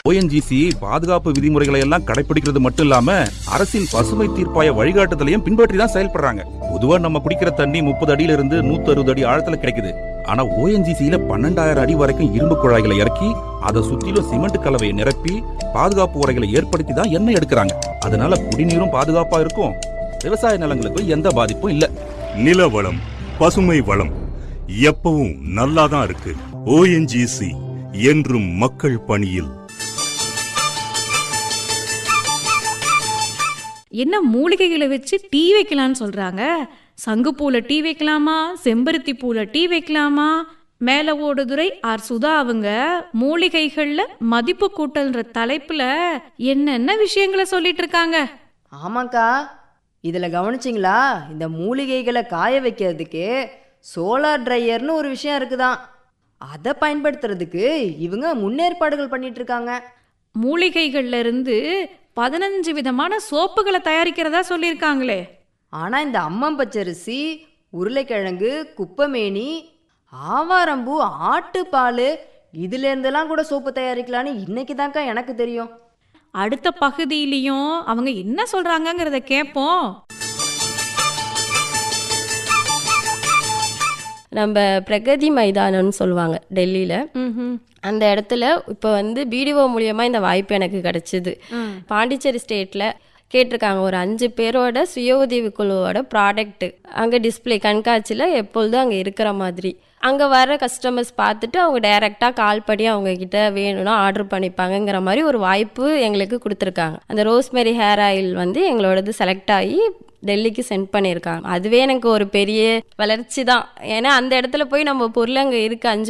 ONGC பாதுகாப்பு விதிமுறைகளை எல்லாம் கடைபிடிக்கிறது மட்டும் இல்லாம அரசின் பசுமை தீர்ப்பாய வழிகாட்டுதலையும் பின்பற்றி தான் செயல்படுறாங்க பொதுவா நம்ம குடிக்கிற தண்ணி முப்பது அடியில இருந்து நூத்தி அறுபது அடி ஆழத்துல கிடைக்குது ஆனா ஓஎன்ஜிசியில பன்னெண்டாயிரம் அடி வரைக்கும் இரும்பு குழாய்களை இறக்கி அதை சுற்றிலும் சிமெண்ட் கலவையை நிரப்பி பாதுகாப்பு உரைகளை ஏற்படுத்தி தான் எண்ணெய் எடுக்கிறாங்க அதனால குடிநீரும் பாதுகாப்பா இருக்கும் விவசாய நிலங்களுக்கும் எந்த பாதிப்பும் இல்ல நில வளம் பசுமை வளம் எப்பவும் நல்லாதான் இருக்கு ஓஎன்ஜிசி என்றும் மக்கள் பணியில் என்ன மூலிகைகளை வச்சு டீ வைக்கலாம்னு சொல்றாங்க சங்குப்பூல டீ வைக்கலாமா செம்பருத்தி பூல டீ வைக்கலாமா மேல ஓடுதுறை ஆர் சுதா அவங்க மூலிகைகள்ல மதிப்பு கூட்டல்ன்ற தலைப்புல என்னென்ன விஷயங்களை சொல்லிட்டு இருக்காங்க ஆமாக்கா இதில் கவனிச்சிங்களா இந்த மூலிகைகளை காய வைக்கிறதுக்கு சோலார் ட்ரையர்னு ஒரு விஷயம் இருக்குதாம் அதை பயன்படுத்துறதுக்கு இவங்க முன்னேற்பாடுகள் பண்ணிட்டு இருக்காங்க மூலிகைகள்ல இருந்து பதினஞ்சு விதமான சோப்புகளை தயாரிக்கிறதா சொல்லியிருக்காங்களே ஆனால் இந்த அம்மம் பச்சரிசி உருளைக்கிழங்கு குப்பமேனி ஆவாரம்பூ ஆட்டுப்பால் இதுலேருந்தெல்லாம் கூட சோப்பு தயாரிக்கலான்னு இன்னைக்கு தான்க்கா எனக்கு தெரியும் அடுத்த பகுதியிலையும் அவங்க என்ன சொல்றாங்கங்கிறத கேட்போம் நம்ம பிரகதி மைதானம்னு சொல்லுவாங்க டெல்லியில் அந்த இடத்துல இப்போ வந்து பிடிஓ மூலியமாக இந்த வாய்ப்பு எனக்கு கிடச்சிது பாண்டிச்சேரி ஸ்டேட்டில் கேட்டிருக்காங்க ஒரு அஞ்சு பேரோட சுய உதவி குழுவோட ப்ராடக்ட்டு அங்கே டிஸ்ப்ளே கண்காட்சியில் எப்பொழுதும் அங்கே இருக்கிற மாதிரி அங்கே வர கஸ்டமர்ஸ் பார்த்துட்டு அவங்க டைரெக்டாக கால் பண்ணி அவங்க கிட்ட வேணும்னா ஆர்டர் பண்ணிப்பாங்கங்கிற மாதிரி ஒரு வாய்ப்பு எங்களுக்கு கொடுத்துருக்காங்க அந்த ரோஸ்மெரி ஹேர் ஆயில் வந்து எங்களோடது செலக்ட் ஆகி டெல்லிக்கு சென்ட் பண்ணியிருக்காங்க அதுவே எனக்கு ஒரு பெரிய வளர்ச்சி தான் ஏன்னா அந்த இடத்துல போய் நம்ம பொருள் அங்கே இருக்கு அஞ்சு